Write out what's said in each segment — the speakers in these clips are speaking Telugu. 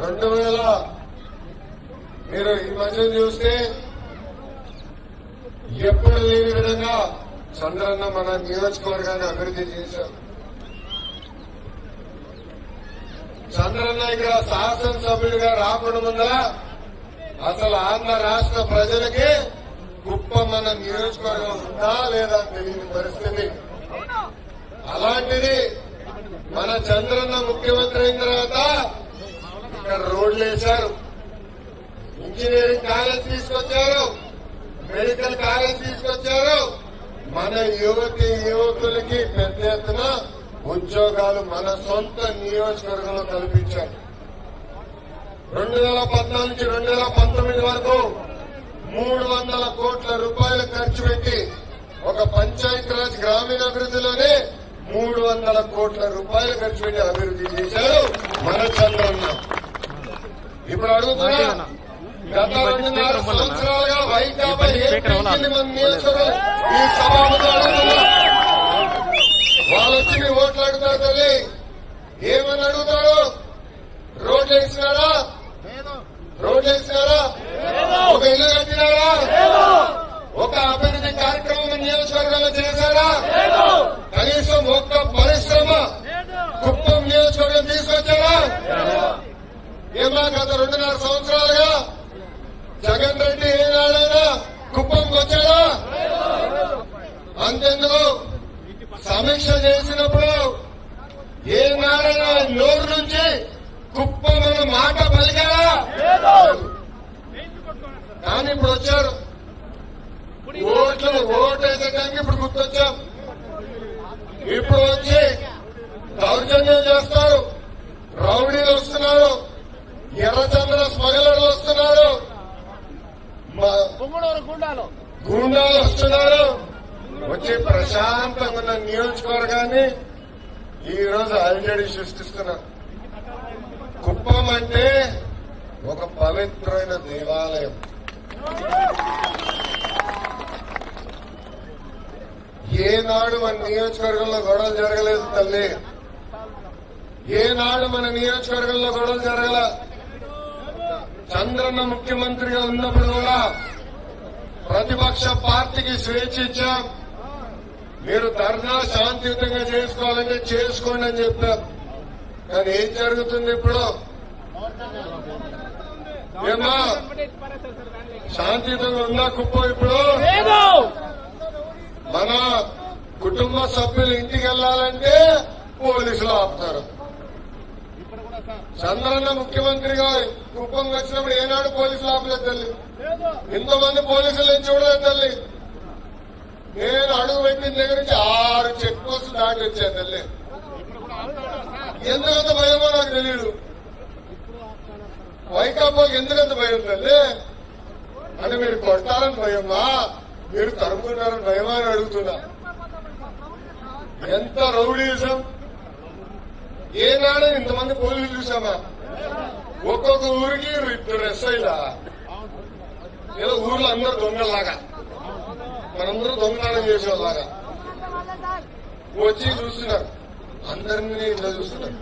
రెండు వేల మీరు ఈ మధ్య చూస్తే ఎప్పుడు లేని విధంగా చంద్రన్న మన నియోజకవర్గాన్ని అభివృద్ధి చేశారు చంద్రన్న ఇక్కడ శాసనసభ్యుడిగా రాకుండా ముందర అసలు ఆంధ్ర రాష్ట్ర ప్రజలకి కుప్పం మన నియోజకవర్గం ఉందా లేదా అని తెలియని పరిస్థితి అలాంటిది మన చంద్రన్న ముఖ్యమంత్రి అయిన తర్వాత ఇక్కడ రోడ్లు వేశారు ఇంజనీరింగ్ కాలేజ్ తీసుకొచ్చారు మెడికల్ కాలేజ్ తీసుకొచ్చారు మన యువతి యువకులకి పెద్ద ఎత్తున ఉద్యోగాలు మన సొంత నియోజకవర్గంలో కల్పించారు రెండు వేల పద్నాలుగు నుంచి రెండు వేల పంతొమ్మిది వరకు మూడు వందల కోట్ల రూపాయలు ఖర్చు పెట్టి ఒక పంచాయతీరాజ్ గ్రామీణాభివృద్ధిలోనే మూడు వందల కోట్ల రూపాయలు ఖర్చు పెట్టి అభివృద్ధి చేశారు మన చంద్రన్న ఇప్పుడు అడుగుతున్నా గత రెండున్నర సంవత్సరాలుగా వైకాపా ఏం పెంచింది మన నియోజకవర్గం ఈ సభాముఖం అడుగుతున్నా వాళ్ళు వచ్చి మీ ఓట్లు అడుగుతారు తల్లి ఏమని అడుగుతారు రోడ్లు వేసినారా రోడ్లు వేసినారా ఒక ఇల్లు కట్టినారా ఒక అభివృద్ధి కార్యక్రమం మన నియోజకవర్గంలో చేశారా కనీసం ఒక్క పరిశ్రమ కుప్పం నియోజకవర్గం తీసుకొచ్చారా ఏమా గత రెండున్నర సంవత్సరాలుగా జగన్ రెడ్డి ఏనాడైనా కుప్పంకి వచ్చాడా అంతెందుకు సమీక్ష చేసినప్పుడు ఏనాడైనా నోరు నుంచి కుప్పం అన్న మాట పలికారా కానీ ఇప్పుడు వచ్చారు ఓట్లు ఓటు వేసే టైంకి ఇప్పుడు గుర్తొచ్చాం ఇప్పుడు వచ్చి దౌర్జన్యం చేస్తారు రౌడీలు వస్తున్నారు ఎర్రచంద్ర స్మగ్లర్లు వస్తున్నారు మ- పొంగడూరు గుండాలు గూండాలు వస్తున్నారు వచ్చి ప్రశాంతంగా ఉన్న నియోజకవర్గాన్ని ఈ రోజు అలజడి సృష్టిస్తున్నారు కుప్పం అంటే ఒక పవిత్రమైన దేవాలయం ఏనాడు మన నియోజకవర్గంలో గొడవలు జరగలేదు తల్లి ఏనాడు మన నియోజకవర్గంలో గొడవలు జరగల చంద్రన్న ముఖ్యమంత్రిగా ఉన్నప్పుడు కూడా ప్రతిపక్ష పార్టీకి స్వేచ్ఛ ఇచ్చాం మీరు ధర్నా శాంతియుతంగా చేసుకోవాలంటే చేసుకోండి అని చెప్పాం కానీ ఏం జరుగుతుంది ఇప్పుడు ఏమా శాంతియుతంగా ఉందా కుప్పం ఇప్పుడు లేదు మన కుటుంబ సభ్యులు ఇంటికి వెళ్లాలంటే పోలీసులు ఆపుతారు చంద్రన్న ముఖ్యమంత్రిగా కుప్పం వచ్చినప్పుడు ఏనాడు పోలీసులు ఆపలేదు తల్లి ఇంతమంది పోలీసులు ఏం చూడలేదు తల్లి నేను అడుగు పెట్టిన దగ్గర నుంచి ఆరు చెక్ పోస్టులు దాటి వచ్చాను తల్లి ఎందుకంత భయమో నాకు తెలియదు వైకాపాకి ఎందుకంత భయం తల్లి అంటే మీరు కొడతారని భయమా మీరు తరుముకున్నారని భయమా అని అడుగుతున్నా ఎంత రౌడీజం ఏనాడు ఇంతమంది పోలీసులు చూసామా ఒక్కొక్క ఊరికి ఇద్దరు ఎస్ఐలా ఏదో ఊర్లో అందరు దొంగల్లాగా మనందరూ దొంగతనం చేసేవాళ్ళలాగా వచ్చి చూస్తున్నారు అందరినీ ఇట్లా చూస్తున్నారు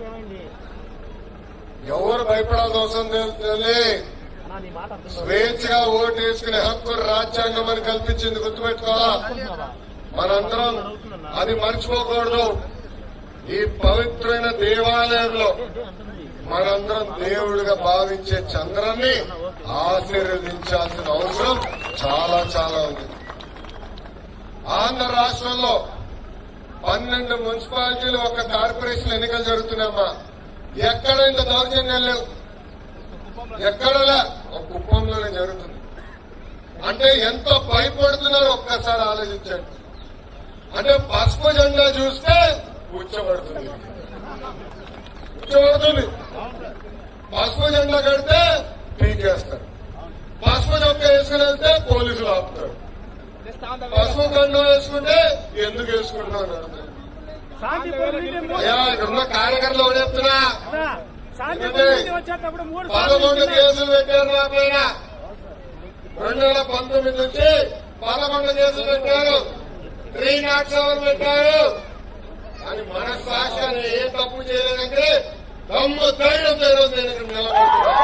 ఎవరు భయపడాల్సిన అవసరం లేదు తల్లి. అన్నా, నీ మాట అర్థం స్వేచ్ఛగా ఓటు వేసుకునే హక్కు రాజ్యాంగం అని కల్పించింది గుర్తుపెట్టుకోవాలా కాదు. మనందరం అది మర్చిపోకూడదు ఈ పవిత్రమైన దేవాలయంలో మనందరం దేవుడిగా భావించే చంద్రాన్ని ఆశీర్వదించాల్సిన అవసరం చాలా చాలా ఉంది ఆంధ్ర రాష్ట్రంలో పన్నెండు మున్సిపాలిటీలు ఒక కార్పొరేషన్ ఎన్నికలు జరుగుతున్నాయమ్మా ఎక్కడ ఇంత దౌర్జన్యం లేవు ఎక్కడలా ఒక కుప్పంలోనే జరుగుతుంది అంటే ఎంత భయపడుతున్నారో ఒక్కసారి ఆలోచించండి అంటే పసుపు జెండా చూస్తే ఉచ్చబడుతుంది ఉచ్చబడుతుంది పసుపు జెండా కడితే పీకేస్తారు పసుపు చొక్క వేసుకుని వెళ్తే పోలీసులు ఆపుతారు పసుపు కండు వేసుకుంటే ఎందుకు వేసుకుంటున్నావు అని అడుగుతారు. శాంతి పోరాటం అయ్యా ఇక్కడ ఉన్న కార్యకర్తలు ఎవరు చెప్తున్నా అన్నా, శాంతి పోరాటం వచ్చేటప్పుడు మూడు పదకొండు సార్లు కేసులు పెట్టారు నా పైన రెండు వేల పంతొమ్మిది నుంచి పదకొండు కేసులు పెట్టారు త్రీ నాట్ సెవెన్ పెట్టారు అని మనస్సాక్షి అని ఏ తప్పు చేయలేదంటే దమ్ము ధైర్యం ఈరోజు నేను ఇక్కడ నిలబడుతున్నా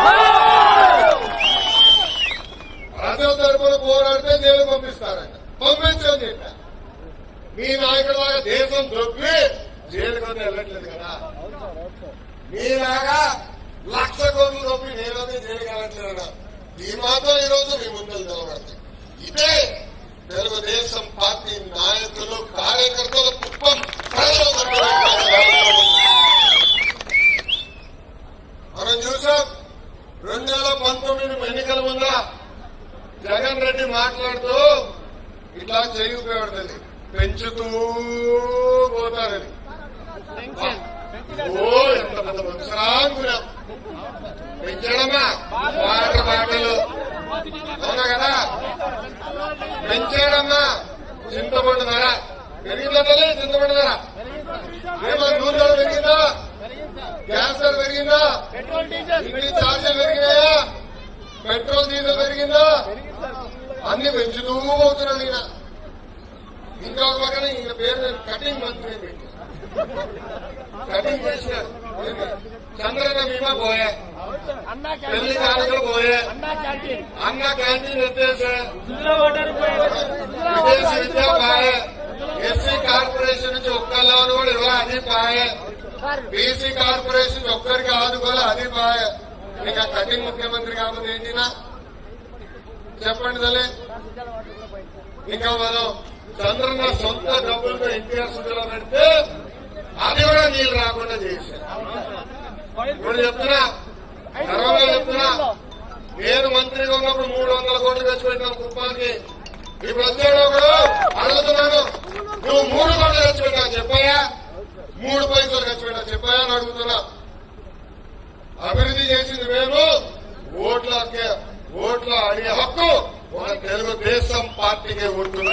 మీ నాయకుడు లాగా దేశం దొబ్బి జైలుకొని వెళ్ళట్లేదు కదా మీలాగా లక్ష కోట్లు దొబ్బి నేనైతే జైలుకి వెళ్ళట్లేదు కదా ఈ మాత్రం ఈ రోజు మీ ముందు నిలబడతాయి ఇదే తెలుగుదేశం పార్టీ నాయకులు కార్యకర్తల కుప్పం ప్రజలందరూ మనం చూసాం రెండు వేల పంతొమ్మిది ఎన్నికల ముందా జగన్ రెడ్డి మాట్లాడుతూ ఇట్లా చేయకపోయాడుతుంది పెంచుతూ పోతారని పెన్షన్ ఓ ఎంత పెద్ద మనుషులా అనుకున్నాం పెంచడమా వాటర్ బాటలు అవునా కదా పెంచేయడమ్మా చింతపండు ధర పెరిగిందా తల్లి చింతపండు ధర ఏమో నూనె ధర పెరిగిందా గ్యాస్ ధర పెరిగిందా పెట్రోల్ డీజిల్ ఇంటి ఛార్జీలు పెరిగినాయా పెట్రోల్ డీజిల్ పెరిగిందా అన్ని పెంచుతూ పోతున్నాడు ఈయన ఇంకొక పక్కన ఈయన పేరు నేను కటింగ్ మంత్రి అని పెట్టాను కటింగ్ చేసినారు ఏంది? చంద్రన్న బీమా పోయే అన్నా పెళ్లి క్యాంటీన్ కానుకలు పోయే అన్నా క్యాంటీన్ అన్న క్యాంటీన్ ఎత్తేసే ఇందులో వాటర్ విదేశీ విద్య పాయే ఎస్సీ కార్పొరేషన్ నుంచి ఒక్క లోన్ కూడా ఇవ్వ అది పాయే బీసీ కార్పొరేషన్ ఒక్కరికి ఆదుకోలే అది పాయే ఇంకా కటింగ్ ముఖ్యమంత్రి కాకపోతే ఏంటినా చెప్పండి తల్లి ఇంకా మనం చంద్రన్న సొంత డబ్బులతో ఎన్టీఆర్ సుఖలో పెడితే అది కూడా నీళ్ళు రాకుండా చేశారు ఇప్పుడు చెప్తున్నా గర్వంగా చెప్తున్నా నేను మంత్రిగా ఉన్నప్పుడు మూడు వందల కోట్లు ఖర్చు పెట్టిన కుప్పానికి ఇప్పుడు వచ్చాడు ఒకడు అడుగుతున్నాను నువ్వు మూడు కోట్లు ఖర్చు పెట్టావు చెప్పాయా మూడు పైసలు ఖర్చు పెట్టావు చెప్పాయా అని అడుగుతున్నా అభివృద్ధి చేసింది మేము ఓట్ల హక్కే- ఓట్ల అడిగే హక్కు మన తెలుగుదేశం పార్టీకే ఉంటుంది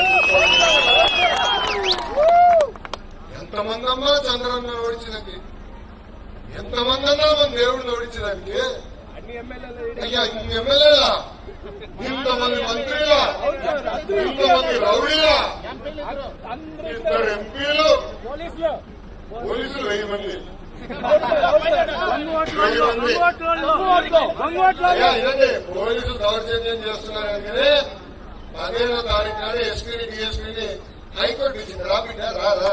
ఎంతమంది అమ్మా చంద్రన్న ఓడించడానికి ఎంతమంది అన్నా మన దేవుడిని ఓడించడానికి అన్ని ఎమ్మెల్యేలు అయ్యా ఇన్ని ఎమ్మెల్యేలా ఇంతమంది మంత్రులా ఇంతమంది రౌడీలా అందరూ ఇద్దరు ఎంపీలు పోలీసులు పోలీసులు వెయ్యి మంది బంగోట్లో అయ్యా ఇదండి పోలీసులు దౌర్జన్యం చేస్తున్నారు కానీ పదిహేనో తారీఖు నాడు ఎస్పీని డిఎస్పీని హైకోర్టు ఇచ్చింది రా బిడ్డ రా రా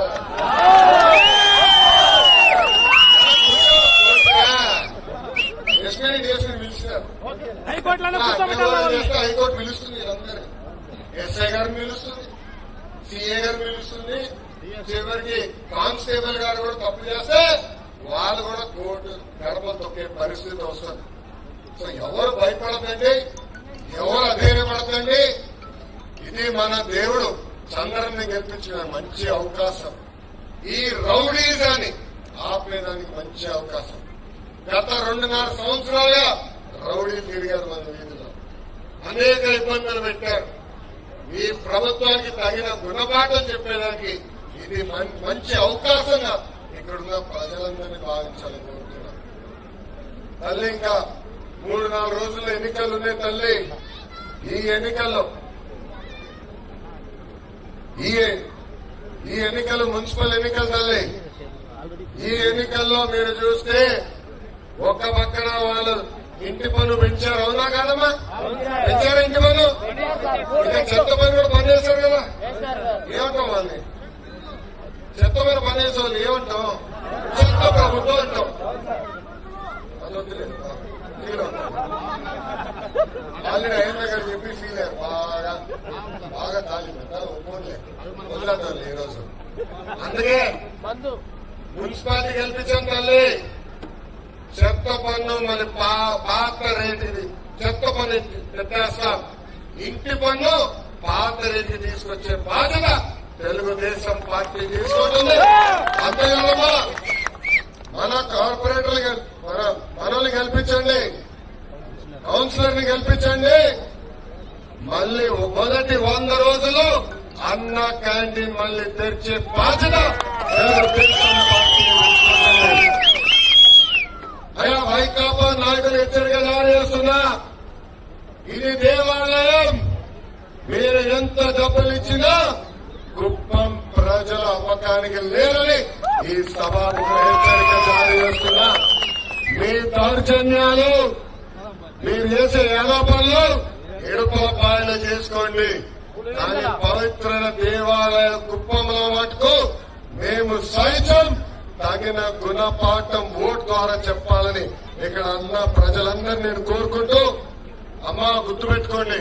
ఎస్పీని డిఎస్పీని పిలిచినారు హైకోర్టులోనే ఆ, అక్రమాలు కూర్చోబెట్టాలి చేస్తే హైకోర్టు పిలుస్తుంది వీళ్ళందరినీ ఎస్ఐ గారిని పిలుస్తుంది సిఏ గారిని పిలుస్తుంది చివరికి కానిస్టేబుల్ గారు కూడా తప్పు చేస్తే వాళ్ళు కూడా కోర్టు గడపలు తొక్కే పరిస్థితి వస్తుంది సో ఎవరు భయపడదండి ఎవరు అధైర్యపడదండి ఇది మన దేవుడు చంద్రుని గెలిపించిన మంచి అవకాశం ఈ రౌడీజాన్ని ఆపేదానికి మంచి అవకాశం గత రెండున్నర సంవత్సరాలుగా రౌడీలు తిరిగారు మన వీధిలో అనేక ఇబ్బందులు పెట్టారు ఈ ప్రభుత్వానికి తగిన గుణపాఠం చెప్పేదానికి ఇది మం- మంచి అవకాశంగా ఇక్కడున్న ప్రజలందరినీ భావించాలని కోరుతున్నాను తల్లి ఇంకా మూడు నాలుగు రోజుల్లో ఎన్నికలు ఉన్నాయి తల్లి ఈ ఎన్నికల్లో ఈ ఈ ఎన్నికలు మున్సిపల్ ఎన్నికలు తల్లి ఈ ఎన్నికల్లో మీరు చూస్తే ఒక్క పక్కన వాళ్ళు ఇంటి పన్ను పెంచారు అవునా కాదమ్మా పెంచారు ఇంటి పన్ను ఇంకా చెత్త పన్ను కూడా పని చేశారు కదా ఏమంటాం వాళ్ళని చెత్త మీద పని చేసే వాళ్ళు ఏమంటాం చెత్త ప్రభుత్వం అంటాం అదొద్దులే. ఫీల్ అవుతాం ఆల్రెడీ అయిన దగ్గర చెప్పి ఫీల్ అయ్యారు బాగా బాగా ఖాళీ ఒప్పుకోలే వదిలేద్దాం ఈ రోజు అందుకే మందు మున్సిపాలిటీ గెలిపించాం తల్లి చెత్త పన్ను మరి పా- పాత రేట్ ఇది చెత్త పన్ను ఎత్తేస్తాం ఇంటి పన్ను పాత రేటు తీసుకొచ్చే బాధ్యత తెలుగుదేశం పార్టీ తీసుకుంటుంది అంతేకాదమ్మా మన కార్పొరేటర్లు గెల్- మన మనల్ని గెలిపించండి కౌన్సిలర్ ని గెలిపించండి మళ్ళీ మొదటి వంద రోజులు అన్న క్యాంటీన్ మళ్ళీ తెరిచే బాధ్యత తెలుగుదేశం పార్టీ తీసుకుంటుంది. అయ్యా వైకాపా నాయకులు హెచ్చరిక జారీ చేస్తున్నా ఇది దేవాలయం మీరు ఎంత డబ్బులు ఇచ్చినా కుప్పం ప్రజల అమ్మకానికి లేరని ఈ సభకు హెచ్చరిక జారీ చేస్తున్నా మీ దౌర్జన్యాలు మీరు చేసే ఏలాపాల్లో ఇడుపుల పాయలు చేసుకోండి కానీ పవిత్రమైన దేవాలయ కుప్పంలో మటుకు మేము సైతం తగిన గుణపాఠం ఓట్ ద్వారా చెప్పాలని ఇక్కడ అన్న ప్రజలందరినీ నేను కోరుకుంటూ అమ్మా గుర్తుపెట్టుకోండి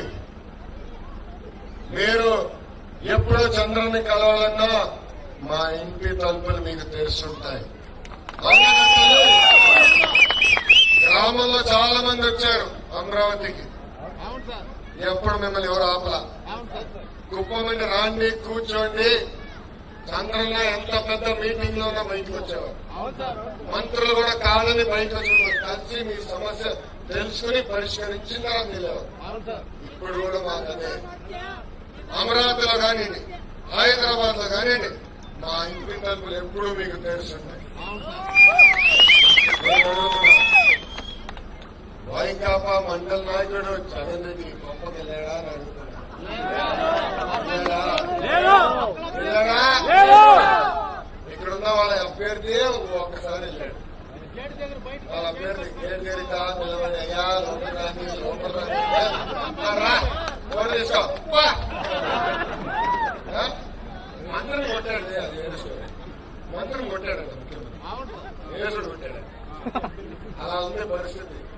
మీరు ఎప్పుడో చంద్రుని కలవాలన్నా మా ఇంటి తలుపులు మీకు తెరుస్తుంటాయి అందుకని గ్రామంలో చాలా మంది వచ్చారు అమరావతికి అవును సార్ ఎప్పుడు మిమ్మల్ని ఎవరు ఆపలా అవును సార్ కుప్పమండి రాండి కూర్చోండి చంద్రంలో ఎంత పెద్ద మీటింగ్ లో ఉన్నా బయటకు వచ్చేవారు అవును సార్ మంత్రులు కూడా కాదని బయటకు వచ్చేవారు కలిసి మీ సమస్య తెలుసుకుని పరిష్కరించిన తర్వాత వెళ్ళేవారు అవును సార్ ఇప్పుడు కూడా మాకనే అమరావతిలో కానివ్వండి హైదరాబాద్ లో కానివ్వండి మా ఇంటి తలుపులు ఎప్పుడూ మీకు తెలుసుంటాయి అవును సార్ నేను అడుగుతున్నా, వైకాపా మండల నాయకుడు జగన్ రెడ్డి గొప్పకి వెళ్ళాడా అని అడుగుతున్నా వెళ్ళాడా? వెళ్ళాడా? ఇక్కడ ఉన్న వాళ్ళ అభ్యర్థి ఒక్కసారి వెళ్ళాడు గేట్ దగ్గర బయట వాళ్ళ అభ్యర్థి గేట్ దగ్గర నిలబడి అయ్యా లోపల రాని లోపల రాని రా ఫోన్ తీసుకో పా. ఆ? మంత్రం కొట్టాడు అది ఏడుస్తాడు మంత్రం కొట్టాడు ముఖ్యమంత్రి అవును సార్ ఏసుడు కొట్టాడు అలా ఉంది పరిస్థితి